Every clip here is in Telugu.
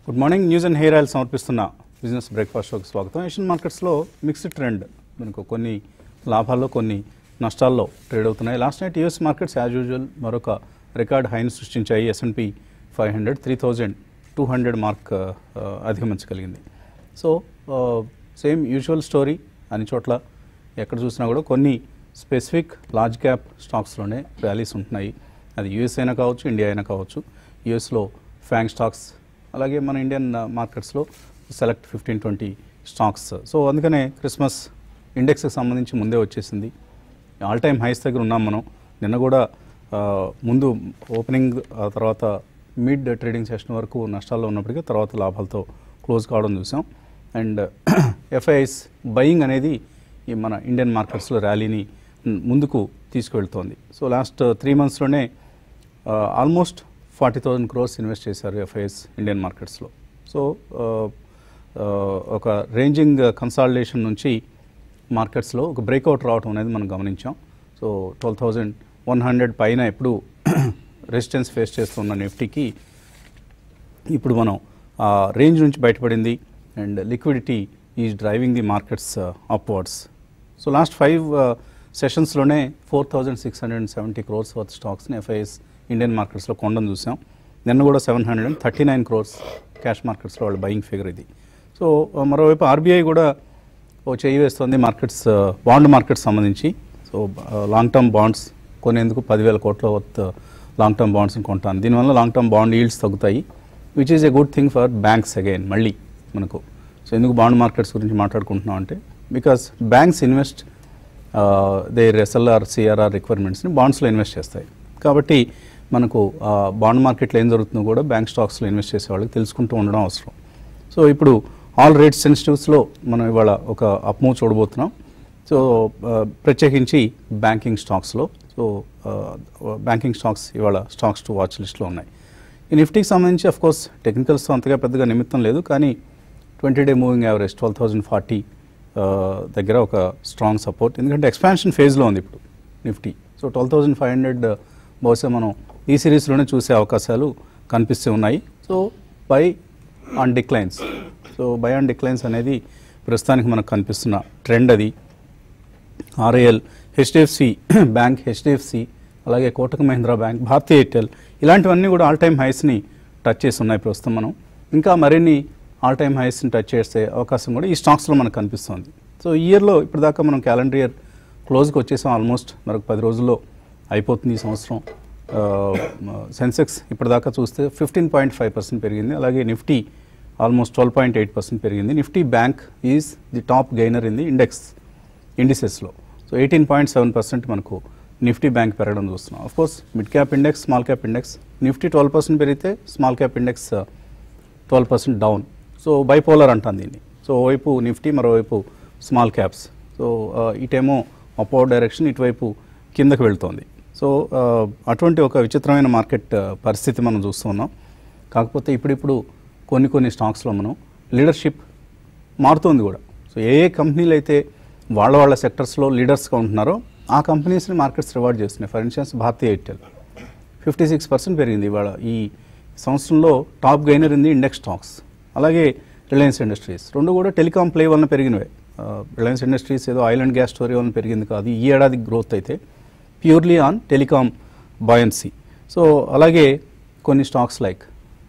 Good morning news and hair oil సమర్పిస్తున్న బిజినెస్ బ్రేక్ఫాస్ట్ షోకి స్వాగతం ఏషియన్ మార్కెట్స్లో మిక్స్డ్ ట్రెండ్ మనకు కొన్ని లాభాల్లో కొన్ని నష్టాల్లో ట్రేడ్ అవుతున్నాయి last night US markets as usual మరొక రికార్డ్ హైని సృష్టించాయి S and P five hundred three thousand two hundred mark అధిగమించగలిగింది సో సేమ్ యూజువల్ స్టోరీ అన్ని చోట్ల ఎక్కడ చూసినా కూడా కొన్ని స్పెసిఫిక్ లార్జ్ క్యాప్ స్టాక్స్లోనే ర్యాలీస్ ఉంటున్నాయి అది యూఎస్ అయినా కావచ్చు ఇండియా అయినా కావచ్చు యూఎస్లో ఫ్యాంగ్ స్టాక్స్ అలాగే మన ఇండియన్ మార్కెట్స్లో select fifteen twenty stocks so అందుకనే క్రిస్మస్ ఇండెక్స్కి సంబంధించి ముందే వచ్చేసింది ఆల్ టైమ్ హైస్ దగ్గర ఉన్నాం మనం నిన్న కూడా ఆ, ముందు ఓపెనింగ్ ఆ తర్వాత మిడ్ ట్రేడింగ్ సెషన్ వరకు నష్టాల్లో ఉన్నప్పటికీ తర్వాత లాభాలతో క్లోజ్ కావడం చూసాం అండ్ ఎఫ్ఐఎస్ బయింగ్ అనేది ఈ మన ఇండియన్ మార్కెట్స్లో ర్యాలీని ముందుకు తీసుకువెళ్తోంది సో లాస్ట్ త్రీ మంత్స్లోనే almost forty thousand crores invest చేశారు ఎఫ్ఐఎస్ ఇండియన్ మార్కెట్స్లో సో ఒక రేంజింగ్ కన్సాలిడేషన్ నుంచి మార్కెట్స్లో ఒక బ్రేక్అవుట్ రావడం అనేది మనం గమనించాం so twelve thousand one hundred పైన ఎప్పుడు రెసిస్టెన్స్ ఫేస్ చేస్తున్న నిఫ్టీకి ఇప్పుడు మనం ఆ రేంజ్ నుంచి బయటపడింది and liquidity is driving the markets upwards so last five సెషన్స్లోనే four thousand six hundred and seventy crores worth స్టాక్స్ని ఎఫ్ఐఎస్ ఇండియన్ మార్కెట్స్లో కొండం చూసాం నిన్న కూడా seven hundred and thirty nine crores cash మార్కెట్స్లో వాళ్ళ బయింగ్ ఫిగర్ ఇది సో ఆ, మరోవైపు ఆర్బీఐ కూడా ఓ చేయి వేస్తుంది మార్కెట్స్ బాండ్ మార్కెట్స్ సంబంధించి సో లాంగ్ టర్మ్ బాండ్స్ కొనేందుకు పదివేల కోట్ల వర్త్ లాంగ్ టర్మ్ బాండ్స్ని కొంటాను దీనివల్ల లాంగ్ టర్మ్ బాండ్ ఈల్డ్స్ తగ్గుతాయి which is a good thing for banks again మళ్ళీ మనకు సో ఎందుకు బాండ్ మార్కెట్స్ గురించి మాట్లాడుకుంటున్నాం అంటే because banks invest their SLR CRR రిక్వైర్మెంట్స్ని బాండ్స్లో ఇన్వెస్ట్ చేస్తాయి కాబట్టి మనకు బాండ్ మార్కెట్లో ఏం జరుగుతుందో కూడా బ్యాంక్ స్టాక్స్లో ఇన్వెస్ట్ చేసే వాళ్ళకి తెలుసుకుంటూ ఉండడం అవసరం సో ఇప్పుడు ఆల్ రేట్ సెన్సిటివ్స్లో మనం ఇవాళ ఒక అప్మూవ్ చూడబోతున్నాం సో ఆ, ప్రత్యేకించి బ్యాంకింగ్ స్టాక్స్లో సో ఆ, బ్యాంకింగ్ స్టాక్స్ ఇవాళ స్టాక్స్ టు వాచ్ లిస్ట్లో ఉన్నాయి ఈ నిఫ్టీకి సంబంధించి అఫ్ కోర్స్ టెక్నికల్స్తో అంతగా పెద్దగా నిమిత్తం లేదు కానీ twenty day moving average twelve thousand forty దగ్గర ఒక స్ట్రాంగ్ సపోర్ట్ ఎందుకంటే ఎక్స్పాన్షన్ ఫేజ్లో ఉంది ఇప్పుడు Nifty so twelve thousand five hundred బహుశా మనం ఈ సిరీస్లోనే చూసే అవకాశాలు కనిపిస్తూ ఉన్నాయి so buy on declines so buy on declines అనేది ప్రస్తుతానికి మనకు కనిపిస్తున్న ట్రెండ్ అది ఆర్ఏఎల్ హెచ్డిఎఫ్సి బ్యాంక్ హెచ్డిఎఫ్సి అలాగే కోటక్ మహీంద్రా బ్యాంక్ భారతీ ఎయిర్టెల్ ఇలాంటివన్నీ కూడా ఆల్ టైమ్ హైస్ని టచ్ చేసి ఉన్నాయి ప్రస్తుతం మనం ఇంకా మరిన్ని ఆల్ టైమ్ హైస్ని టచ్ చేసే అవకాశం కూడా ఈ స్టాక్స్లో మనకు కనిపిస్తుంది సో ఈ ఇయర్లో ఇప్పటిదాకా మనం క్యాలెండర్ ఇయర్ క్లోజ్కి వచ్చేసాం ఆల్మోస్ట్ మరొక పది రోజుల్లో అయిపోతుంది ఈ సంవత్సరం ఆ, సెన్సెక్స్ ఇప్పటిదాకా చూస్తే ఫిఫ్టీన్ పాయింట్ ఫైవ్ పర్సెంట్ పెరిగింది అలాగే Nifty almost twelve point eight percent పెరిగింది Nifty bank is the top gainer in the index ఇండిసెస్లో so eighteen point seven percent మనకు నిఫ్టీ బ్యాంక్ పెరగడం చూస్తున్నాం of course mid cap index small cap index Nifty twelve percent పెరిగితే small cap index twelve percent down so bipolar అంటాం దీన్ని సో ఓవైపు నిఫ్టీ మరోవైపు స్మాల్ క్యాప్స్ సో ఆ, ఇటేమో అప్వర్డ్ డైరెక్షన్ ఇటువైపు కిందకు వెళ్తోంది సో ఆ, అటువంటి ఒక విచిత్రమైన మార్కెట్ ఆ, పరిస్థితి మనం చూస్తున్నాం కాకపోతే ఇప్పుడిప్పుడు కొన్ని కొన్ని స్టాక్స్లో మనం లీడర్షిప్ మారుతోంది కూడా సో ఏ ఏ కంపెనీలు అయితే వాళ్ళ వాళ్ళ సెక్టర్స్లో లీడర్స్గా ఉంటున్నారో ఆ కంపెనీస్ని మార్కెట్స్ రివార్డ్ చేస్తున్నాయి for instance Bharti Airtel fifty six percent పెరిగింది ఇవాళ ఈ సంవత్సరంలో top gainer in the index stocks అలాగే రిలయన్స్ ఇండస్ట్రీస్ రెండు కూడా టెలికాం ప్లే వలన పెరిగినవే ఆ, రిలయన్స్ ఇండస్ట్రీస్ ఏదో ఆయిల్ అండ్ గ్యాస్ స్టోరీ వలన పెరిగింది కాదు ఈ ఏడాది గ్రోత్ అయితే purely on telecom buoyancy so అలాగే కొన్ని stocks like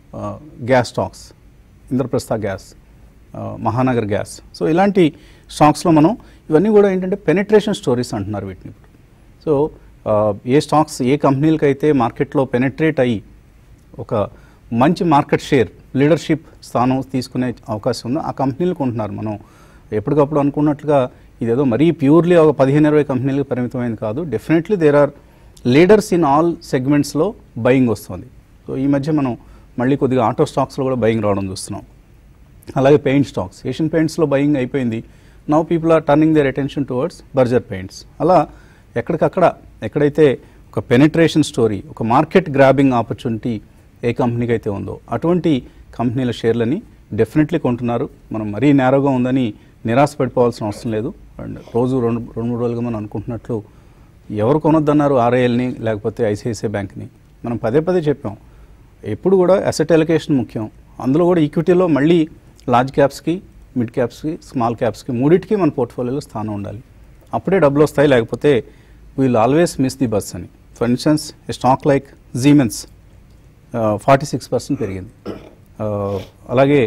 gas stocks Indraprastha gas ఆ, మహానగర్ గ్యాస్ సో ఇలాంటి స్టాక్స్లో మనం ఇవన్నీ కూడా ఏంటంటే పెనట్రేషన్ స్టోరీస్ అంటున్నారు వీటిని ఇప్పుడు సో ఆ, ఏ స్టాక్స్ ఏ కంపెనీలకి అయితే మార్కెట్లో పెనట్రేట్ అయ్యి ఒక మంచి మార్కెట్ షేర్ లీడర్షిప్ స్థానం తీసుకునే అవకాశం ఉందో ఆ కంపెనీలు కొంటున్నారు మనం ఎప్పటికప్పుడు అనుకున్నట్లుగా ఇదేదో మరీ ప్యూర్లీ ఒక పదిహేను ఇరవై కంపెనీలకు పరిమితమైంది కాదు definitely there are leaders in all సెగ్మెంట్స్లో బయింగ్ వస్తుంది సో ఈ మధ్య మనం మళ్ళీ కొద్దిగా ఆటో స్టాక్స్లో కూడా బయింగ్ రావడం చూస్తున్నాం అలాగే పెయింట్ స్టాక్స్ ఏషియన్ పెయింట్స్లో బయింగ్ అయిపోయింది now people are turning their attention towards Berger paints అలా ఎక్కడికక్కడ ఎక్కడైతే ఒక పెనిట్రేషన్ స్టోరీ ఒక మార్కెట్ గ్రాబింగ్ ఆపర్చునిటీ ఏ కంపెనీకి అయితే ఉందో అటువంటి కంపెనీల షేర్లని డెఫినెట్లీ కొంటున్నారు మనం మరీ నేరోగా ఉందని నిరాశ పడిపోవాల్సిన అవసరం లేదు అండ్ రోజు రెండు రెండు మూడు రోజులుగా మనం అనుకుంటున్నట్లు ఎవరు కొనొద్దన్నారు ఆర్ఐఎల్ని లేకపోతే ఐసిఐసిఐ బ్యాంక్ని మనం పదే పదే చెప్పాం ఎప్పుడు కూడా అసెట్ ఎలకేషన్ ముఖ్యం అందులో కూడా ఈక్విటీలో మళ్ళీ లార్జ్ క్యాప్స్కి మిడ్ క్యాప్స్కి స్మాల్ క్యాప్స్కి మూడింటికి మన పోర్ట్ఫోలియోలో స్థానం ఉండాలి అప్పుడే డబ్బులు వస్తాయి లేకపోతే we'll always miss the bus అని for instance stock like Siemens forty six percent పెరిగింది Uh, అలాగే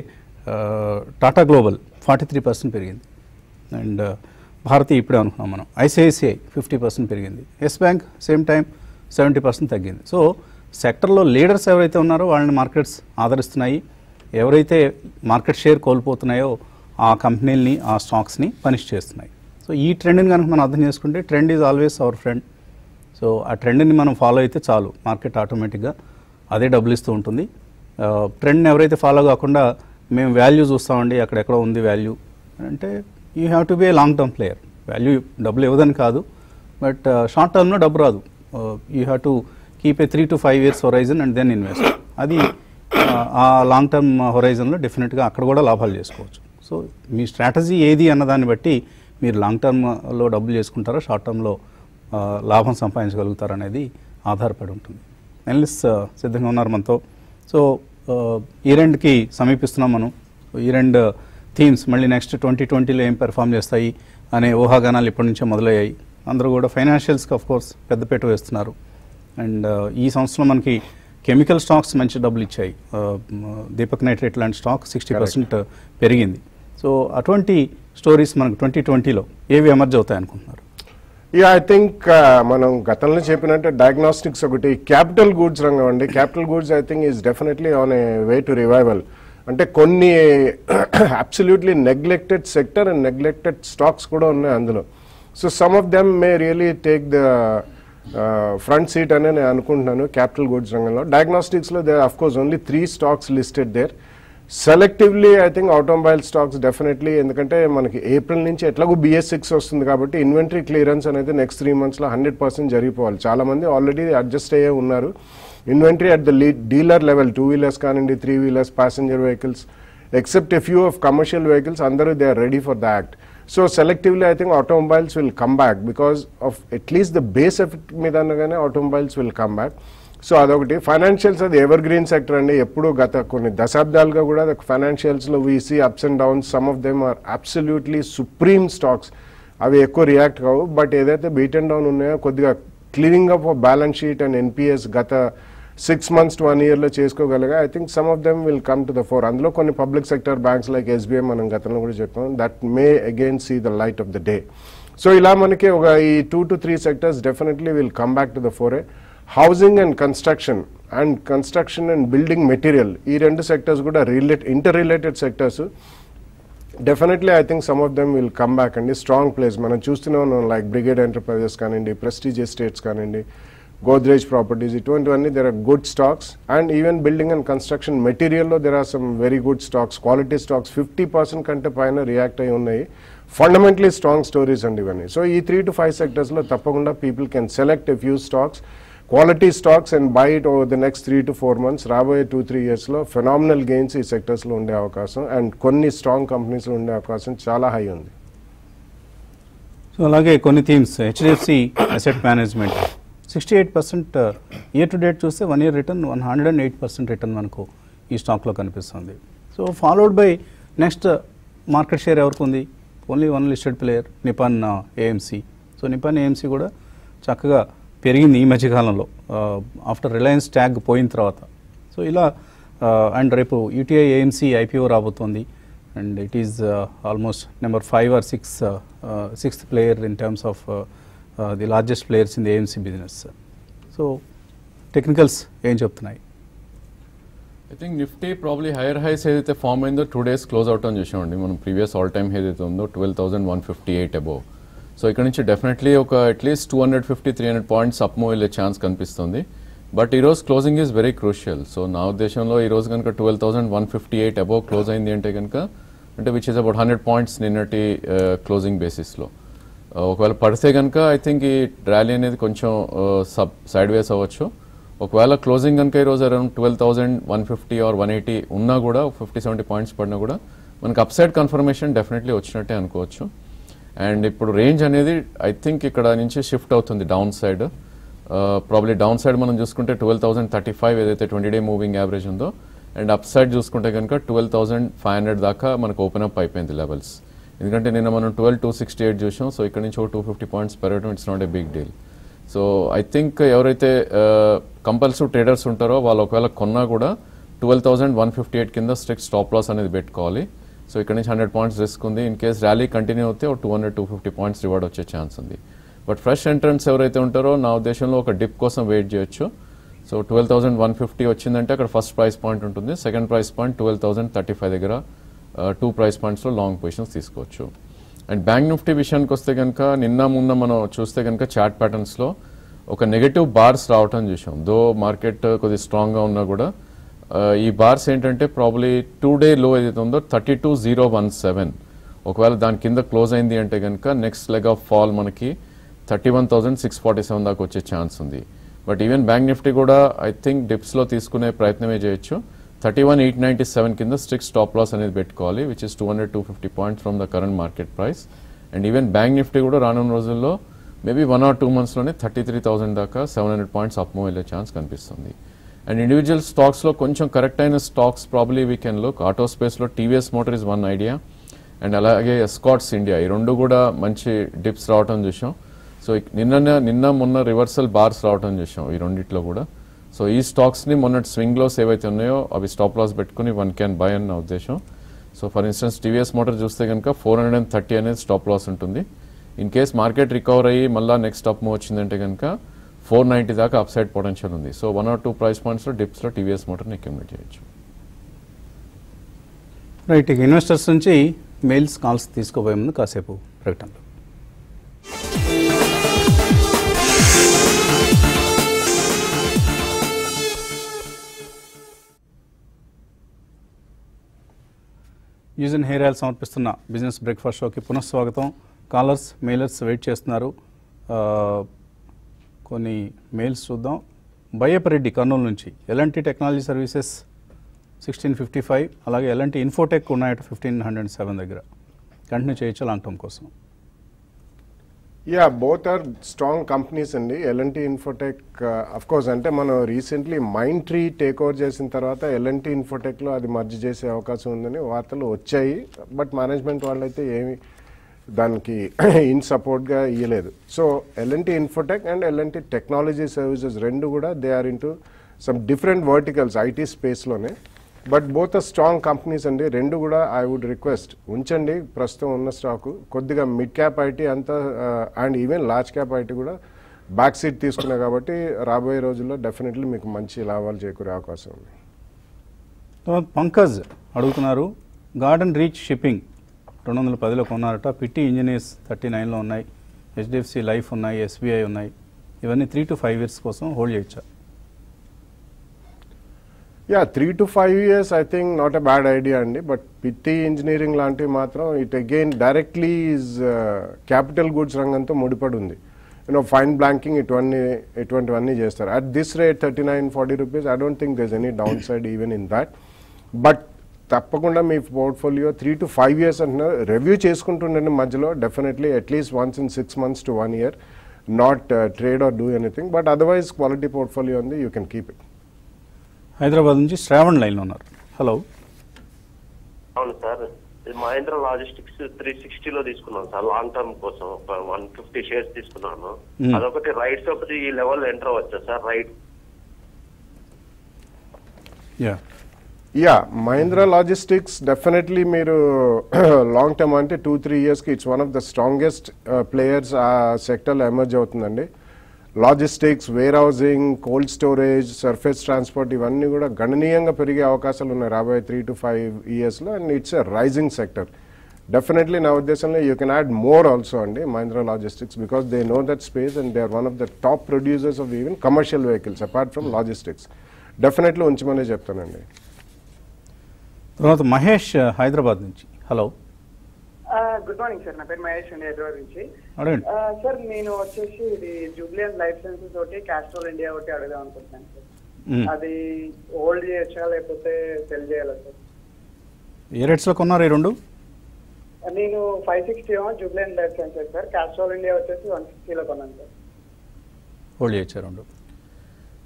Tata global forty three percent పెరిగింది అండ్ భారతి ఇప్పుడే అనుకున్నాం మనం ఐసిఐసిఐ ఫిఫ్టీ పర్సెంట్ పెరిగింది Yes bank same time seventy percent తగ్గింది సో సెక్టర్లో లీడర్స్ ఎవరైతే ఉన్నారో వాళ్ళని మార్కెట్స్ ఆదరిస్తున్నాయి ఎవరైతే మార్కెట్ షేర్ కోల్పోతున్నాయో ఆ కంపెనీలని ఆ స్టాక్స్ని పనిష్ చేస్తున్నాయి సో ఈ ట్రెండ్ని కనుక మనం అర్థం చేసుకుంటే trend is always our friend so ఆ ట్రెండ్ని మనం ఫాలో అయితే చాలు మార్కెట్ ఆటోమేటిక్గా అదే డబ్బులు ఇస్తూ ఉంటుంది ట్రెండ్ని ఎవరైతే ఫాలో కాకుండా మేము వాల్యూ చూస్తామండి అక్కడెక్కడ ఉంది వాల్యూ అంటే you have to be a long term player value డబ్బులు ఇవ్వదని కాదు బట్ షార్ట్ టర్మ్లో డబ్బు రాదు you have to keep a three to five years horizon and then invest అది uh, ఆ లాంగ్ టర్మ్ హొరైజన్లో డెఫినెట్గా అక్కడ కూడా లాభాలు చేసుకోవచ్చు సో మీ స్ట్రాటజీ ఏది అన్నదాన్ని బట్టి మీరు లాంగ్ టర్మ్లో డబ్బులు చేసుకుంటారా షార్ట్ టర్మ్లో ఆ, లాభం సంపాదించగలుగుతారు అనేది ఆధారపడి ఉంటుంది ఎనలిస్ట్ సిద్ధంగా ఉన్నారు మనతో సో ఈ రెండుకి సమీపిస్తున్నాం మనం ఈ రెండు థీమ్స్ మళ్ళీ నెక్స్ట్ ట్వంటీ ట్వంటీలో ఏం పెర్ఫామ్ చేస్తాయి అనే ఊహాగానాలు ఇప్పటి నుంచే మొదలయ్యాయి అందరూ కూడా ఫైనాన్షియల్స్కి ఆఫ్ కోర్స్ పెద్దపీట వేస్తున్నారు అండ్ ఈ సంవత్సరం మనకి కెమికల్ స్టాక్స్ మంచి డబ్బులు ఇచ్చాయి ఆ, మ, దీపక్ నైట్రేట్ లాంటి స్టాక్ సిక్స్టీ పర్సెంట్ పెరిగింది సో అటువంటి స్టోరీస్ మనకు ట్వంటీ ట్వంటీలో ఏవి ఎమర్జ్ అవుతాయి అనుకుంటున్నారు యా ఐ థింక్ మనం గతంలో చెప్పినట్టు డయాగ్నోస్టిక్స్ ఒకటి క్యాపిటల్ గూడ్స్ రంగం అండి capital goods I think is definitely on a way to revival అంటే కొన్ని absolutely neglected sector and neglected stocks కూడా ఉన్నాయి అందులో so some of them may really take the front seat అని నేను అనుకుంటున్నాను క్యాపిటల్ గూడ్స్ రంగంలో డయాగ్నోస్టిక్స్లో they of course only three stocks listed there selectively I think automobile stocks definitely ఎందుకంటే మనకి ఏప్రిల్ నుంచి ఎట్లాగో బిఎస్ సిక్స్ వస్తుంది కాబట్టి ఇన్వెంటరీ క్లియరెన్స్ అనేది నెక్స్ట్ త్రీ మంత్స్లో హండ్రెడ్ పర్సెంట్ జరిగిపోవాలి చాలా మంది ఆల్రెడీ అడ్జస్ట్ అయ్యే ఉన్నారు inventory at the dealer level two wheelers కానివ్వండి three wheelers passenger vehicles except a few of commercial vehicles అందరూ they are ready for the act so selectively I think automobiles will come back because of at least the base effect మీద అనగానే automobiles will come back so అదొకటి ఫైనాన్షియల్స్ అది ఎవర్ గ్రీన్ సెక్టర్ అండి ఎప్పుడు గత కొన్ని దశాబ్దాలుగా కూడా ఫైనాన్షియల్స్లో VC ups and downs some of them are absolutely supreme stocks అవి ఎక్కువ రియాక్ట్ కావు బట్ ఏదైతే బీట్ అండ్ డౌన్ ఉన్నాయో కొద్దిగా cleaning up balance sheet and NPS గత సిక్స్ మంత్స్ టు వన్ ఇయర్లో చేసుకోగలిగా I think some of them will come to the fore అందులో కొన్ని public sector banks like SBI మనం గతంలో కూడా చెప్పాం that may again see the light of the day so ఇలా మనకి ఒక ఈ two to three sectors definitely will come back to the fore housing and construction and construction and building material ఈ రెండు సెక్టర్స్ కూడా relate inter related sectors definitely I think some of them will come back అండి స్ట్రాంగ్ ప్లేస్ మనం చూస్తూనే ఉన్నాం లైక్ బ్రిగేడ్ ఎంటర్ప్రైజెస్ కానివ్వండి ప్రెస్టీజ్ ఎస్టేట్స్ కానివ్వండి గోద్రేజ్ ప్రాపర్టీస్ ఇటువంటివన్నీ there are good stocks and even building and construction మెటీరియల్లో there are some very good stocks quality stocks fifty percent కంటే పైన రియాక్ట్ అయి ఉన్నాయి ఫండమెంటలీ స్ట్రాంగ్ స్టోరీస్ అండి ఇవన్నీ సో ఈ త్రీ టు ఫైవ్ సెక్టర్స్లో తప్పకుండా people can select a few stocks quality stocks and buy it over the next three to four months రాబోయే టూ త్రీ ఇయర్స్లో ఫెనామినల్ గెయిన్స్ ఈ సెక్టర్స్లో ఉండే అవకాశం అండ్ కొన్ని స్ట్రాంగ్ కంపెనీస్లో ఉండే అవకాశం చాలా హై ఉంది సో అలాగే కొన్ని themes HDFC asset management sixty eight percent year to date చూస్తే one year return one hundred and eight percent return మనకు ఈ స్టాక్లో కనిపిస్తుంది so followed by next market share ఎవరికి ఉంది only one listed player Nippon AMC so Nippon AMC కూడా చక్కగా పెరిగింది ఈ మధ్యకాలంలో ఆఫ్టర్ రిలయన్స్ ట్యాగ్ పోయిన తర్వాత సో ఇలా అండ్ రేపు యూటీఐ ఏఎంసీ ఐపీఓ రాబోతోంది and it is almost number five or six sixth player in terms of the largest players in the AMC business so technicals ఏం చెప్తున్నాయి I think Nifty probably higher highs ఏదైతే ఫామ్ అయిందో టూ డేస్ క్లోజ్ అవుట్ అని చూసామండి మనం ప్రీవియస్ ఆల్ టైమ్ ఏదైతే ఉందో twelve thousand one fifty eight above so ఇక్కడ నుంచి డెఫినెట్లీ ఒక at least two hundred fifty three hundred points up move వెళ్ళే ఛాన్స్ కనిపిస్తుంది బట్ ఈ రోజు closing is very crucial so నా ఉద్దేశంలో ఈ రోజు కనుక twelve thousand one fifty eight above close అయింది అంటే కనుక అంటే which is about hundred points నిన్నటి క్లోజింగ్ బేసిస్లో ఒకవేళ పడితే కనుక ఐ థింక్ ఈ ర్యాలీ అనేది కొంచెం సబ్ సైడ్ వేస్ అవ్వచ్చు ఒకవేళ క్లోజింగ్ కనుక ఈరోజు around twelve thousand one fifty or one eighty ఉన్నా కూడా ఫిఫ్టీ సెవెంటీ పాయింట్స్ పడినా కూడా మనకి అప్ సైడ్ కన్ఫర్మేషన్ డెఫినెట్లీ వచ్చినట్టే అనుకోవచ్చు అండ్ ఇప్పుడు రేంజ్ అనేది ఐ థింక్ ఇక్కడ నుంచి షిఫ్ట్ అవుతుంది down side probably down side మనం చూసుకుంటే ట్వెల్వ్ థౌసండ్ థర్టీ ఫైవ్ ఏదైతే ట్వంటీ డే మూవింగ్ యావరేజ్ ఉందో అండ్ అప్ సైడ్ చూసుకుంటే కనుక ట్వెల్వ్ థౌసండ్ ఫైవ్ హండ్రెడ్ దాకా మనకు ఓపెన్ అప్ అయిపోయింది లెవెల్స్ ఎందుకంటే నిన్న మనం ట్వెల్వ్ టూ సిక్స్టీ ఎయిట్ చూసాం సో ఇక్కడ నుంచి ఒక టూ ఫిఫ్టీ పాయింట్స్ పెరగడం it's not a big deal so I think ఎవరైతే కంపల్సివ్ ట్రేడర్స్ ఉంటారో వాళ్ళు ఒకవేళ కొన్నా కూడా twelve thousand one fifty eight కింద స్ట్రిక్ట్ స్టాప్ లాస్ అనేది పెట్టుకోవాలి సో ఇక్కడ నుంచి హండ్రెడ్ పాయింట్స్ రిస్క్ ఉంది ఇన్ కేస్ ర్యాలీ కంటిన్యూ అవుతే ఒక two hundred two fifty points reward వచ్చే ఛాన్స్ ఉంది బట్ ఫ్రెష్ ఎంట్రన్స్ ఎవరైతే ఉంటారో నా ఉద్దేశంలో ఒక డిప్ కోసం వెయిట్ చేయొచ్చు so twelve thousand one fifty వచ్చిందంటే అక్కడ ఫస్ట్ ప్రైస్ పాయింట్ ఉంటుంది second price point twelve thousand thirty five దగ్గర టూ ప్రైస్ పాయింట్స్లో లాంగ్ పొజిషన్స్ తీసుకోవచ్చు అండ్ బ్యాంక్ నిఫ్టీ విషయానికి వస్తే కనుక నిన్న మొన్న మనం చూస్తే కనుక చార్ట్ ప్యాటర్న్స్లో ఒక నెగటివ్ బార్స్ రావటం చూసాం దో మార్కెట్ కొద్దిగా స్ట్రాంగ్గా ఉన్నా కూడా ఆ, ఈ బార్స్ ఏంటంటే ప్రాబ్లీ టూ డే లో ఏదైతే ఉందో thirty two zero one seven ఒకవేళ దాని కింద క్లోజ్ అయింది అంటే కనుక నెక్స్ట్ లెగ్ ఆఫ్ ఫాల్ మనకి thirty one thousand six forty seven దాకా వచ్చే ఛాన్స్ ఉంది బట్ ఈవెన్ బ్యాంక్ నిఫ్టీ కూడా ఐ థింక్ డిప్స్లో తీసుకునే ప్రయత్నమే చేయొచ్చు thirty one eight ninety seven కింద స్ట్రిక్ట్ స్టాప్ లాస్ అనేది పెట్టుకోవాలి which is two hundred two fifty points from the current market price and even bank Nifty కూడా రానున్న రోజుల్లో మేబీ వన్ ఆర్ టూ మంత్స్లోనే థర్టీ త్రీ థౌసండ్ దాకా seven hundred points up move వెళ్ళే ఛాన్స్ కనిపిస్తుంది అండ్ ఇండివిజువల్ స్టాక్స్లో కొంచెం కరెక్ట్ అయిన stocks probably we can look auto స్పేస్లో TVS motor is one idea and అలాగే ఎస్కాట్స్ ఇండియా ఈ రెండు కూడా మంచి డిప్స్ రావటం చూసాం సో నిన్న నిన్న మొన్న రివర్సల్ బార్స్ రావటం చూసాం ఈ రెండిట్లో కూడా సో ఈ స్టాక్స్ని మొన్న స్వింగ్ లోస్ ఏవైతే ఉన్నాయో అవి స్టాప్ లాస్ పెట్టుకుని వన్ క్యాన్ బై అని నా ఉద్దేశం so for instance TVS motor చూస్తే కనుక ఫోర్ హండ్రెడ్ అండ్ థర్టీ అనేది స్టాప్ లాస్ ఉంటుంది ఇన్ కేస్ మార్కెట్ రికవర్ అయ్యి మళ్ళీ నెక్స్ట్ అప్ మూవ్ వచ్చిందంటే కనుక ఫోర్ నైంటీ దాకా అప్ సైడ్ పొటెన్షియల్ ఉంది so one or two price పాయింట్స్లో డిప్స్లో టీవీఎస్ మోటార్ని అక్యుమిలేట్ చేయొచ్చు రైట్ ఇక ఇన్వెస్టర్స్ నుంచి మెయిల్స్ కాల్స్ తీసుకోబోయే ముందు కాసేపు ప్రకటనలు యూజ్ అండ్ హెయిర్ ఆయిల్ సమర్పిస్తున్న బిజినెస్ బ్రేక్ఫాస్ట్ షోకి పునఃస్వాగతం కాలర్స్ మెయిలర్స్ వెయిట్ చేస్తున్నారు ఆ, కొన్ని మెయిల్స్ చూద్దాం బయ్యపరెడ్డి కర్నూలు నుంచి ఎలాంటి technology services sixteen fifty five అలాగే ఎలాంటి ఇన్ఫోటెక్ ఉన్నాయట ఫిఫ్టీన్ హండ్రెడ్ సెవెన్ దగ్గర కంటిన్యూ చేయొచ్చు లాంగ్ టర్మ్ కోసం ya both are strong companies అండి ఎల్ఎన్టీ ఇన్ఫోటెక్ అఫ్ కోర్స్ అంటే మనం recently Mindtree take over చేసిన తర్వాత ఎల్ఎన్టీ ఇన్ఫోటెక్లో అది మర్జ్ చేసే అవకాశం ఉందని వార్తలు వచ్చాయి బట్ మేనేజ్మెంట్ వాళ్ళైతే ఏమి దానికి ఇన్ సపోర్ట్గా ఇవ్వలేదు so LNT Infotech and LNT technology services రెండు కూడా they are into some different verticals IT స్పేస్లోనే బట్ బోత్ స్ట్రాంగ్ కంపెనీస్ అండి రెండు కూడా ఐ వుడ్ రిక్వెస్ట్ ఉంచండి ప్రస్తుతం ఉన్న స్టాకు కొద్దిగా మిడ్ క్యాప్ ఐటీ అంతా and even large cap IT కూడా బ్యాక్ సీట్ తీసుకున్నాయి కాబట్టి రాబోయే రోజుల్లో డెఫినెట్లీ మీకు మంచి లాభాలు చేకూరే అవకాశం ఉంది తర్వాత పంకజ్ అడుగుతున్నారు గార్డెన్ రీచ్ షిప్పింగ్ రెండు వందల పదిలో కొన్నారట పిట్టి ఇంజనీర్స్ థర్టీ నైన్లో ఉన్నాయి హెచ్డిఎఫ్సి లైఫ్ ఉన్నాయి ఎస్బీఐ ఉన్నాయి ఇవన్నీ త్రీ టు ఫైవ్ ఇయర్స్ కోసం హోల్డ్ చేయొచ్చా ya three to five years I think not a bad idea అండి బట్ పిట్టి ఇంజనీరింగ్ లాంటివి మాత్రం it again directly is capital goods రంగంతో ముడిపడి ఉంది యూనో ఫైన్ బ్లాంకింగ్ ఇటువంటి ఇటువంటివన్నీ చేస్తారు at this rate thirty nine forty rupees I don't think there's any down side even in that but తప్పకుండా మీ portfolio three to five years అంటున్నారు రివ్యూ చేసుకుంటుండండి మధ్యలో definitely at least once in six months to one year not trade or do anything but otherwise quality portfolio ఉంది you can keep it Hyderabad నుంచి శ్రావణ్ లైన్లో ఉన్నారు హలో అవును సార్ ఇది మహేంద్ర లాజిస్టిక్స్ త్రీ సిక్స్టీలో తీసుకున్నాను సార్ లాంగ్ టర్మ్ కోసం ఒక వన్ ఫిఫ్టీ షేర్స్ తీసుకున్నాను Hmm. అదొకటి రైట్స్ ఒకటి ఈ లెవెల్ ఎంటర్ అవ్వచ్చా sir right ya ya Mahindra logistics definitely మీరు లాంగ్ టర్మ్ అంటే టూ త్రీ ఇయర్స్కి it's one of the strongest players ఆ సెక్టర్లో ఎమర్జ్ అవుతుందండి logistics warehousing cold storage surface transport ఇవన్నీ కూడా గణనీయంగా పెరిగే అవకాశాలు ఉన్నాయి రాబోయే త్రీ టు ఫైవ్ ఇయర్స్లో and it's a rising sector definitely నా ఉద్దేశంలో you can add more also అండి Mahindra logistics because they know that space and they are one of the top producers of even commercial vehicles apart from logistics definitely ఉంచమనే చెప్తానండి తర్వాత మహేష్ హైదరాబాద్ నుంచి హలో గుడ్ మార్నింగ్ సార్ నా పేరు మహేష్ అండి హైదరాబాద్ నుంచి అడగండి ఆ, సార్ నేను వచ్చేసి ఇది జూబ్లియన్ లైఫ్ సైన్సెస్ ఒకటి క్యాస్ట్రోల్ ఇండియా ఒకటి అడగాం అనుకుంటున్నాను సార్ మ్మ్. అది హోల్డ్ చేయొచ్చా లేకపోతే సెల్ చేయాలా సార్ ఏ రేట్స్లో కొన్నారు ఈ రెండు నేను ఫైవ్ సిక్స్టీ ఏమో Jubilant life sciences sir Castrol India వచ్చేసి వన్ సిక్స్టీలో కొన్నాను సార్ హోల్డ్ చేయొచ్చు రెండు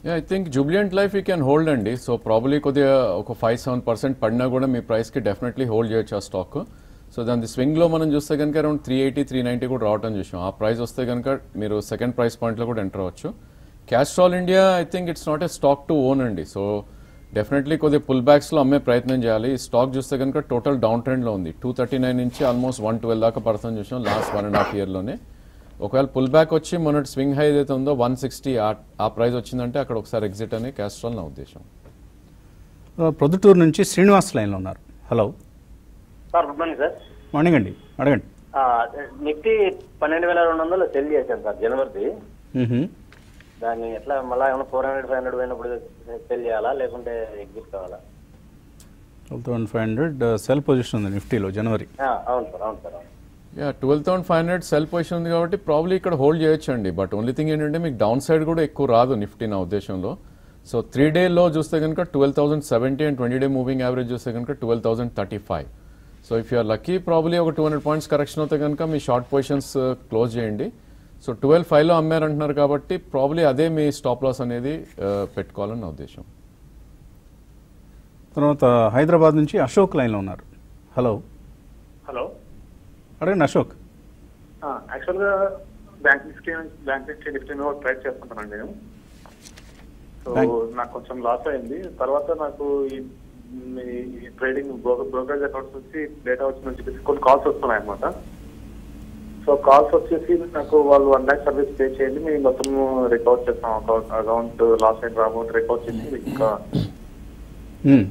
I think Jubilant life you can hold అండి సో ప్రాబ్లీ కొద్దిగా ఒక ఫైవ్ సెవెన్ పర్సెంట్ పడినా కూడా మీ ప్రైస్కి డెఫినెట్లీ హోల్డ్ చేయొచ్చు ఆ స్టాక్ సో దాని స్వింగ్లో మనం చూస్తే కనుక around three eighty three ninety కూడా రావటం చూసాం ఆ ప్రైస్ వస్తే కనుక మీరు సెకండ్ ప్రైస్ పాయింట్లో కూడా ఎంటర్ అవ్వచ్చు Castrol India I think it's not a stock to own అండి సో డెఫినెట్లీ కొద్దిగా పుల్ బ్యాక్స్లో అమ్మే ప్రయత్నం చేయాలి ఈ స్టాక్ చూస్తే కనుక టోటల్ డౌన్ ట్రెండ్లో ఉంది టూ థర్టీ నైన్ నుంచి ఆల్మోస్ట్ వన్ ట్వెల్వ్ దాకా పడుతుంది చూసాం లాస్ట్ వన్ అండ్ హాఫ్ ఇయర్లోనే ఒకవేళ పుల్ బ్యాక్ వచ్చి మొన్నటి స్వింగ్ హై ఏదైతే ఉందో వన్ సిక్స్టీ ఆ ప్రైస్ వచ్చిందంటే అక్కడ ఒకసారి ఎగ్జిట్ అనే క్యాస్ట్రాల్ నా ఉద్దేశం ఆ, ప్రొద్దుటూరు నుంచి శ్రీనివాస్ లైన్లో ఉన్నారు hello sir good morning sir morning అండి అడగండి ఆ, నిఫ్టీ పన్నెండు వేల రెండు వందలు సెల్ చేశాను సార్ జనవరిది మ్హూ. దాన్ని ఎట్లా మళ్ళీ ఏమైనా ఫోర్ హండ్రెడ్ ఫైవ్ హండ్రెడ్ పోయినప్పుడు సెల్ చేయాలా లేకుంటే ఎగ్జిట్ కావాలా twelve thousand five hundred sell position ఉంది నిఫ్టీలో జనవరి ఆ, అవును సార్ అవును సార్ అవును ya twelve thousand five hundred sell position ఉంది కాబట్టి ప్రాబ్లీ ఇక్కడ హోల్డ్ చేయొచ్చు అండి బట్ ఓన్లీ థింగ్ ఏంటంటే మీకు డౌన్ సైడ్ కూడా ఎక్కువ రాదు నిఫ్టీ నా ఉద్దేశంలో సో త్రీ డేలో చూస్తే కనుక twelve thousand seventy and twenty day moving average చూస్తే కనుక twelve thousand thirty five so if you're lucky probably ఒక టూ హండ్రెడ్ పాయింట్స్ కరెక్షన్ అవుతే కనుక మీ షార్ట్ పొజిషన్స్ క్లోజ్ చేయండి సో ట్వెల్వ్ ఫైవ్లో అమ్మారంటున్నారు కాబట్టి ప్రాబ్లీ అదే మీ స్టాప్ లాస్ అనేది uh, పెట్టుకోవాలని నా ఉద్దేశం తర్వాత హైదరాబాద్ నుంచి అశోక్ లైన్లో ఉన్నారు హలో హలో అడగండి అశోక్ యాక్చువల్ గా bank Nifty bank Nifty Nifty మీద ట్రై చేస్తున్నాను నేను సో Bank- నాకు కొంచెం లాస్ అయింది తర్వాత నాకు ఈ ఈ ట్రేడింగ్ బ్రోకరేజ్ అకౌంట్స్ నుంచి డేటా వచ్చిందని చెప్పేసి కొన్ని కాల్స్ వస్తున్నాయి అనమాట సో కాల్స్ వచ్చేసి నాకు వాళ్ళు వన్ ల్యాక్ సర్వీస్ పే చేయండి మేము మొత్తం రికవర్ చేస్తాం అకౌంట్ అకౌంట్ లాస్ అయిన అమౌంట్ రికవర్ చేసి మీకు ఇంకా మ్మ్.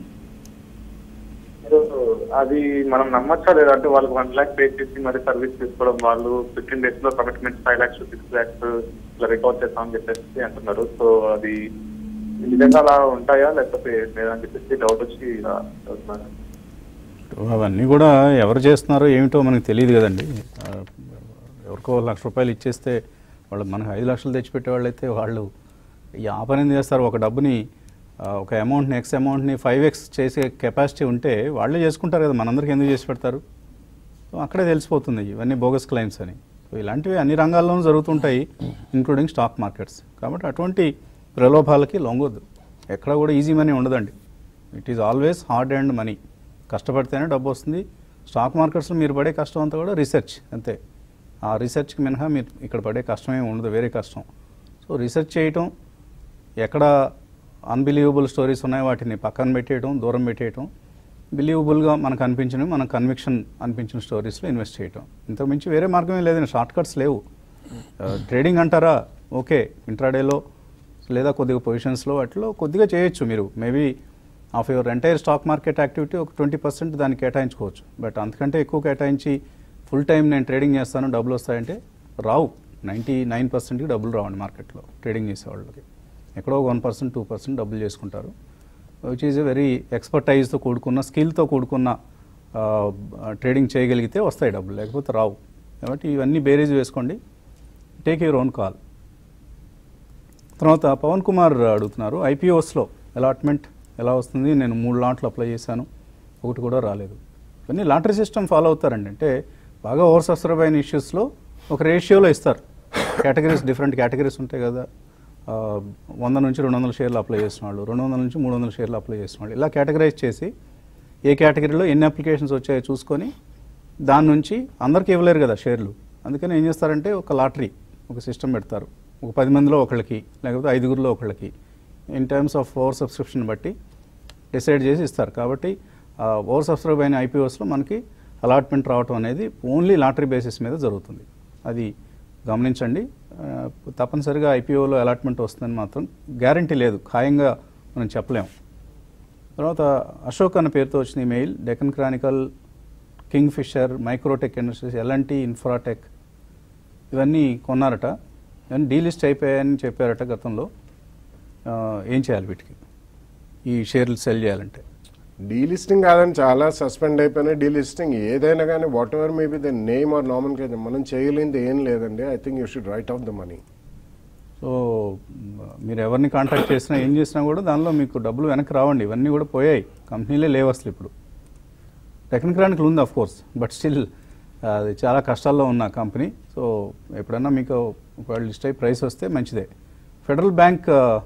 సో అది మనం నమ్మచ్చా లేదా అంటే వాళ్ళకి వన్ ల్యాక్ పే చేసి మరి సర్వీస్ తీసుకోవడం వాళ్ళు ఫిఫ్టీన్ డేస్ లో commitment five lakhs six lakhs ఇట్లా రికవర్ చేస్తామని చెప్పేసి అంటున్నారు సో అది నిజంగా అలా ఉంటాయా లేకపోతే లేదని చెప్పేసి డౌట్ వచ్చి ఇలా అడుగుతున్నాను. అవన్నీ కూడా ఎవరు చేస్తున్నారో ఏమిటో మనకు తెలియదు కదండి ఆ, ఎవరికో లక్ష రూపాయలు ఇచ్చేస్తే వాళ్ళు మనకు ఐదు లక్షలు తెచ్చిపెట్టే వాళ్ళైతే వాళ్ళు ఈ ఆ పని ఎందుకు చేస్తారు ఒక డబ్బుని ఆ, ఒక అమౌంట్ని ఎక్స్ అమౌంట్ని ఫైవ్ ఎక్స్ చేసే కెపాసిటీ ఉంటే వాళ్ళే చేసుకుంటారు కదా మనందరికి ఎందుకు చేసి పెడతారు సో అక్కడే తెలిసిపోతుంది ఇవన్నీ బోగస్ క్లైమ్స్ అని సో ఇలాంటివి అన్ని రంగాల్లోనూ జరుగుతుంటాయి ఇంక్లూడింగ్ స్టాక్ మార్కెట్స్ కాబట్టి అటువంటి ప్రలోభాలకి లొంగొద్దు ఎక్కడ కూడా ఈజీ మనీ ఉండదండి it is always hard and money కష్టపడితేనే డబ్బు వస్తుంది స్టాక్ మార్కెట్స్లో మీరు పడే కష్టం అంతా కూడా రీసెర్చ్ అంతే ఆ రీసెర్చ్కి మినహా మీరు ఇక్కడ పడే కష్టమే ఉండదు వేరే కష్టం సో రీసెర్చ్ చేయటం ఎక్కడ అన్బిలీవబుల్ స్టోరీస్ ఉన్నాయో వాటిని పక్కన పెట్టేయటం దూరం పెట్టేయటం బిలీవబుల్గా మనకు అనిపించినవి మనకు కన్విక్షన్ అనిపించిన స్టోరీస్లో ఇన్వెస్ట్ చేయటం ఇంతకు మించి వేరే మార్గమే లేదండి షార్ట్ కట్స్ లేవు ట్రేడింగ్ అంటారా ఓకే ఇంట్రాడేలో లేదా కొద్దిగా పొజిషన్స్లో వాటిలో కొద్దిగా చేయొచ్చు మీరు maybe of your entire stock market activity ఒక ట్వంటీ పర్సెంట్ దాన్ని కేటాయించుకోవచ్చు బట్ అంతకంటే ఎక్కువ కేటాయించి ఫుల్ టైం నేను ట్రేడింగ్ చేస్తాను డబ్బులు వస్తాయంటే రావు నైంటీ నైన్ పర్సెంట్కి డబ్బులు రావండి మార్కెట్లో ట్రేడింగ్ చేసే వాళ్ళకి ఎక్కడో వన్ పర్సెంట్ టూ పర్సెంట్ డబ్బులు చేసుకుంటారు విచ్ ఈజ్ ఎ వెరీ ఎక్స్పర్టైజ్తో కూడుకున్న స్కిల్తో కూడుకున్న ట్రేడింగ్ చేయగలిగితే వస్తాయి డబ్బులు లేకపోతే రావు కాబట్టి ఇవన్నీ బేరేజ్ వేసుకోండి టేక్ యువర్ ఓన్ కాల్ తర్వాత పవన్ కుమార్ అడుగుతున్నారు ఐపీఓస్లో అలాట్మెంట్ ఎలా వస్తుంది నేను మూడు లాట్లు అప్లై చేశాను ఒకటి కూడా రాలేదు ఇవన్నీ లాటరీ సిస్టమ్ ఫాలో అవుతారండి అంటే బాగా ఓవర్ సబ్స్క్రైబ్ అయిన ఇష్యూస్లో ఒక రేషియోలో ఇస్తారు కేటగిరీస్ డిఫరెంట్ కేటగిరీస్ ఉంటాయి కదా ఆ, వంద నుంచి రెండు వందల షేర్లు అప్లై చేసిన వాళ్ళు రెండు వందల నుంచి మూడు వందల షేర్లు అప్లై చేసిన వాళ్ళు ఇలా కేటగరైజ్ చేసి ఏ కేటగిరీలో ఎన్ని అప్లికేషన్స్ వచ్చాయో చూసుకొని దాని నుంచి అందరికీ ఇవ్వలేరు కదా షేర్లు అందుకని ఏం చేస్తారంటే ఒక లాటరీ ఒక సిస్టమ్ పెడతారు ఒక పది మందిలో ఒకళ్ళకి లేకపోతే ఐదుగురిలో ఒకళ్ళకి in terms of over subscription బట్టి డిసైడ్ చేసి ఇస్తారు కాబట్టి ఓవర్ సబ్స్క్రైబ్ అయిన ఐపీఓస్లో మనకి అలాట్మెంట్ రావటం అనేది ఓన్లీ లాటరీ బేసిస్ మీద జరుగుతుంది అది గమనించండి ఆ, తప్పనిసరిగా ఐపీఓలో అలాట్మెంట్ వస్తుందని మాత్రం గ్యారంటీ లేదు ఖాయంగా మనం చెప్పలేం తర్వాత అశోక్ అన్న పేరుతో వచ్చిన email Deccan Chronicle Kingfisher Microtech Industries LNT Infratech ఇవన్నీ కొన్నారట ఇవన్నీ డీలిస్ట్ అయిపోయాయని చెప్పారట గతంలో ఆ, ఏం చేయాలి వీటికి ఈ షేర్లు సెల్ చేయాలంటే డీలిస్టింగ్ కాదని చాలా సస్పెండ్ అయిపోయినాయి డీలిస్టింగ్ ఏదైనా కానీ whatever maybe the name or నామన్ కదా మనం చేయలేనిది ఏం లేదండి I think you should write off the money so మ్, మీరు ఎవరిని కాంటాక్ట్ చేసినా ఏం చేసినా కూడా దానిలో మీకు డబ్బులు వెనక్కి రావండి ఇవన్నీ కూడా పోయాయి కంపెనీలే లేవు అసలు ఇప్పుడు టెక్నికల్ ఉంది అఫ్ కోర్స్ బట్ స్టిల్ అది చాలా కష్టాల్లో ఉన్న కంపెనీ సో ఎప్పుడన్నా మీకు ఒకవేళ లిస్ట్ అయ్యి ప్రైస్ వస్తే మంచిదే Federal Bank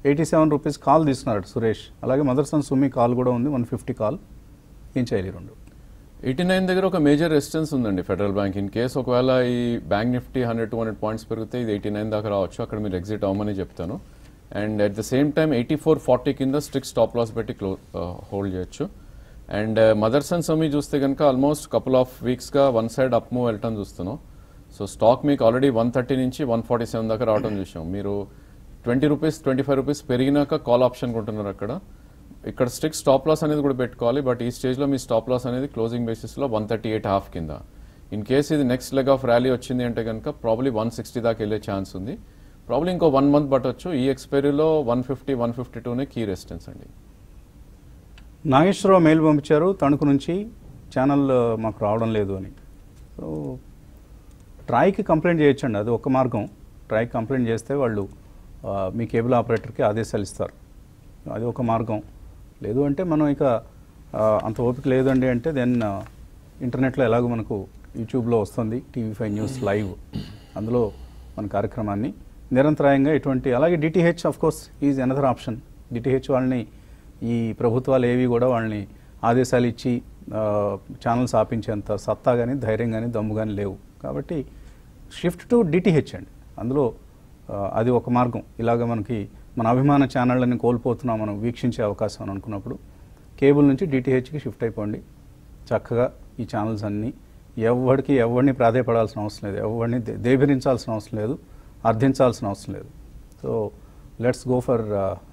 eighty seven rupees call తీసుకున్నాడు సురేష్ అలాగే మదర్సన్ సుమి కాల్ కూడా ఉంది వన్ ఫిఫ్టీ కాల్ ఏం చేయాలి ఈ రెండు ఎయిటీ నైన్ దగ్గర ఒక మేజర్ రెసిస్టెన్స్ ఉందండి ఫెడరల్ బ్యాంక్ ఇన్ కేస్ ఒకవేళ ఈ bank Nifty hundred two hundred points పెరిగితే ఇది ఎయిటీ నైన్ దాకా రావచ్చు అక్కడ మీరు ఎగ్జిట్ అవ్వమని చెప్తాను and at the same time eighty four forty కింద స్ట్రిక్ స్టాప్ లాస్ పెట్టి క్లో హోల్డ్ చేయొచ్చు అండ్ మదర్సన్ సమీ చూస్తే కనుక ఆల్మోస్ట్ కపుల్ ఆఫ్ వీక్స్గా వన్ సైడ్ అప్ మూవ్ వెళ్ళటం చూస్తున్నాం సో స్టాక్ మీకు ఆల్రెడీ వన్ థర్టీ నుంచి వన్ ఫార్టీ సెవెన్ దాకా రావడం చూసాం మీరు twenty rupees twenty five rupees పెరిగినాక కాల్ ఆప్షన్ కొంటున్నారు అక్కడ ఇక్కడ స్ట్రిక్ స్టాప్ లాస్ అనేది కూడా పెట్టుకోవాలి బట్ ఈ స్టేజ్లో మీ స్టాప్ లాస్ అనేది క్లోజింగ్ బేసిస్లో వన్ థర్టీ ఎయిట్ హాఫ్ కింద ఇన్ కేస్ ఇది నెక్స్ట్ లెగ్ ఆఫ్ ర్యాలీ వచ్చింది అంటే కనుక ప్రాబ్లీ వన్ సిక్స్టీ దాకా వెళ్ళే ఛాన్స్ ఉంది ప్రాబ్లీ ఇంకో వన్ మంత్ పట్టొచ్చు ఈ ఎక్స్పైరీలో వన్ ఫిఫ్టీ వన్ ఫిఫ్టీ టూనే కీ రెసిస్టెన్స్ అండి నాగేశ్వరరావు మెయిల్ పంపించారు తణుకు నుంచి ఛానల్ ఆ, మాకు రావడం లేదు అని సో ట్రాయ్కి కంప్లైంట్ చేయొచ్చండి అది ఒక మార్గం ట్రాయ్కి కంప్లైంట్ చేస్తే వాళ్ళు ఆ, మీ కేబుల్ ఆపరేటర్కి ఆదేశాలు ఇస్తారు అది ఒక మార్గం లేదు అంటే మనం ఇక ఆ, అంత ఓపిక లేదండి అంటే దెన్ ఇంటర్నెట్లో ఎలాగో మనకు యూట్యూబ్లో వస్తుంది టీవీ ఫైవ్ న్యూస్ లైవ్ అందులో మన కార్యక్రమాన్ని నిరంతరాయంగా ఎటువంటి అలాగే DTH of course is another option DTH వాళ్ళని ఈ ప్రభుత్వాలు ఏవి కూడా వాళ్ళని ఆదేశాలు ఇచ్చి ఆ, ఛానల్స్ ఆపించేంత సత్తా కానీ ధైర్యం కానీ దమ్ము కానీ లేవు కాబట్టి షిఫ్ట్ టు డిటిహెచ్ అండి అందులో ఆ, అది ఒక మార్గం ఇలాగ మనకి మన అభిమాన ఛానళ్ళని కోల్పోతున్నాం మనం వీక్షించే అవకాశం అని అనుకున్నప్పుడు కేబుల్ నుంచి డిటిహెచ్కి షిఫ్ట్ అయిపోండి చక్కగా ఈ ఛానల్స్ అన్నీ ఎవరికి ఎవరిని ప్రాధేయపడాల్సిన అవసరం లేదు ఎవరిని దే- దేభిరించాల్సిన అవసరం లేదు అర్థించాల్సిన అవసరం లేదు so let's go for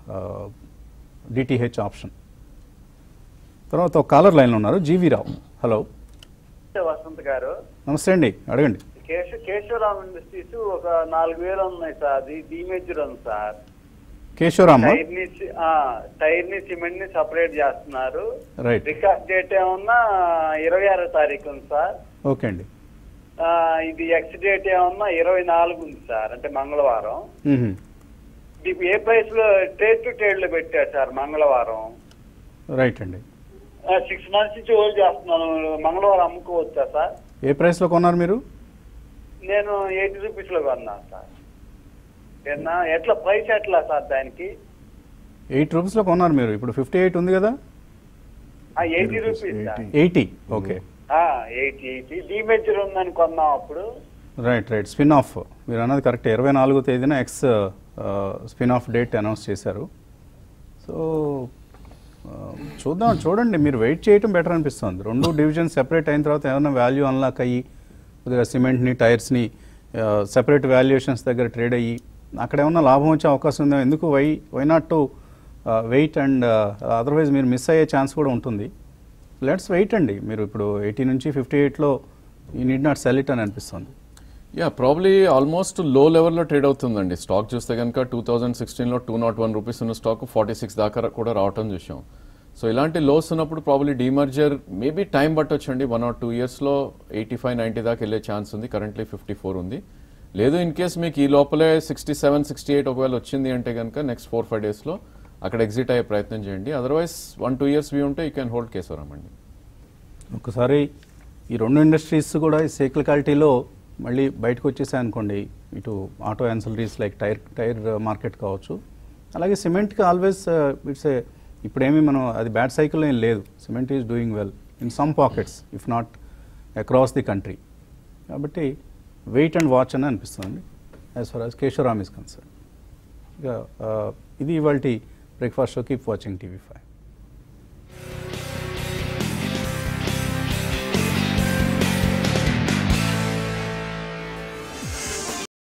DTH option తర్వాత ఒక కాలర్ లైన్లో ఉన్నారు జీవి రావు హలో వసంత్ గారు నమస్తే అండి అడగండి కేశ కేశవరామ్ ఇండస్ట్రీస్ ఒక నాలుగు వేలు ఉన్నాయి సార్ అది డీమేజ్డ్ ఉంది సార్ కేశవరామ్మ టైర్ ని సి- ఆ, టైర్ ని సిమెంట్ ని సపరేట్ చేస్తున్నారు రైట్ రికార్డ్ డేట్ ఏమన్నా ఇరవై ఆరో తారీఖు ఉంది సార్ ఓకే అండి ఆ, ఇది ఎక్స్ డేట్ ఏమన్నా ఇరవై నాలుగు ఉంది సార్ అంటే మంగళవారం మ్మ్. ఇది ఏ ప్రైస్ లో ట్రేడ్ టు ట్రేడ్ లో పెట్టారు సార్ మంగళవారం రైట్ అండి సిక్స్ మంత్స్ నుంచి హోల్డ్ చేస్తున్నాను మంగళవారం అమ్ముకోవచ్చా సార్ ఏ ప్రైస్లో కొన్నారు మీరు నేను ఎయిటీ రూపీస్ లో కొన్నా సార్ ఏనా ఎట్లా ప్రైస్ ఎట్లా సార్ దానికి ఎయిట్ రూపీస్లో కొన్నారు మీరు ఇప్పుడు ఫిఫ్టీ ఎయిట్ ఉంది కదా eighty rupees sir eighty okay eighty eighty demerger ఉందని కొన్నాం అప్పుడు రైట్ రైట్ స్పిన్ ఆఫ్ మీరు అన్నది కరెక్ట్ ఇరవై నాలుగో తేదీన ex spin off date announce చేశారు సో ఆ, చూద్దాం చూడండి మీరు వెయిట్ చేయటం బెటర్ అనిపిస్తుంది రెండు డివిజన్ సెపరేట్ అయిన తర్వాత ఏమైనా వాల్యూ అన్లాక్ అయ్యి కొద్దిగా సిమెంట్ని టైర్స్ని సెపరేట్ వాల్యుయేషన్స్ దగ్గర ట్రేడ్ అయ్యి అక్కడ ఏమన్నా లాభం వచ్చే అవకాశం ఉందో ఎందుకు why why not to wait and otherwise మీరు మిస్ అయ్యే ఛాన్స్ కూడా ఉంటుంది లెట్స్ వెయిట్ అండి మీరు ఇప్పుడు ఎయిటీ నుంచి ఫిఫ్టీ ఎయిట్లో ఈ నీడ్ నాట్ సెల్ ఇట్ అని అనిపిస్తుంది యా ప్రాబ్లీ ఆల్మోస్ట్ లో లెవెల్లో ట్రేడ్ అవుతుందండి స్టాక్ చూస్తే కనుక టూ థౌజండ్ సిక్స్టీన్లో టూ నాట్ వన్ రూపీస్ ఉన్న స్టాక్ ఫార్టీ సిక్స్ దాకా కూడా రావటం చూసాం సో ఇలాంటి లోస్ ఉన్నప్పుడు ప్రాబ్లీ డీమర్జర్ మేబీ టైం పట్టొచ్చండి వన్ ఆర్ టూ ఇయర్స్లో ఎయిటీ ఫైవ్ నైంటీ దాకా వెళ్ళే ఛాన్స్ ఉంది కరెంట్లీ ఫిఫ్టీ ఫోర్ ఉంది లేదు ఇన్ కేస్ మీకు ఈ లోపలే సిక్స్టీ సెవెన్ సిక్స్టీ ఎయిట్ ఒకవేళ వచ్చింది అంటే కనుక నెక్స్ట్ ఫోర్ ఫైవ్ డేస్లో అక్కడ ఎగ్జిట్ అయ్యే ప్రయత్నం చేయండి otherwise one two years view ఉంటే యూ క్యాన్ హోల్డ్ కేసవరం అండి ఒకసారి ఈ రెండు ఇండస్ట్రీస్ కూడా ఈ సైక్లికాలిటీలో మళ్ళీ బయటకు వచ్చేసాయి అనుకోండి ఇటు auto ancillaries like tyre tyre market కావచ్చు అలాగే సిమెంట్కి ఆల్వేస్ ఇట్స్ ఏ ఇప్పుడేమీ మనం అది బ్యాడ్ సైకిల్ ఏం లేదు cement is doing well in some pockets if not across the country కాబట్టి వెయిట్ అండ్ వాచ్ అని అనిపిస్తుంది as far as Kesoram is concerned ఇక ఆ, ఇది ఇవాళ breakfast show keep watching TV five